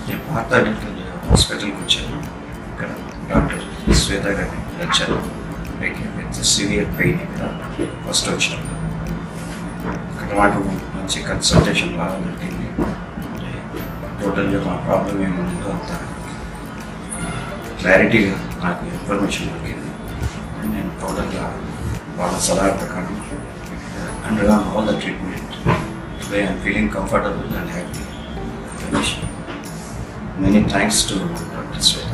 నేను పాత మెడికల్ హాస్పిటల్కి వచ్చాను ఇక్కడ డాక్టర్ శ్వేత గారిని వచ్చాను విత్ సివియర్ పెయిన్ ఇక్కడ ఫస్ట్ వచ్చినప్పుడు ఇక్కడ నాకు మంచి కన్సల్టేషన్ బాగా దొరికింది టోటల్గా మా ప్రాబ్లం ఏముందో అంత క్లారిటీగా నాకు ఇన్ఫర్మేషన్ దొరికింది నేను టోటల్గా వాళ్ళ సలహా ప్రకారం under all the treatment today I'm feeling comfortable and happy many thanks to doctor Shweta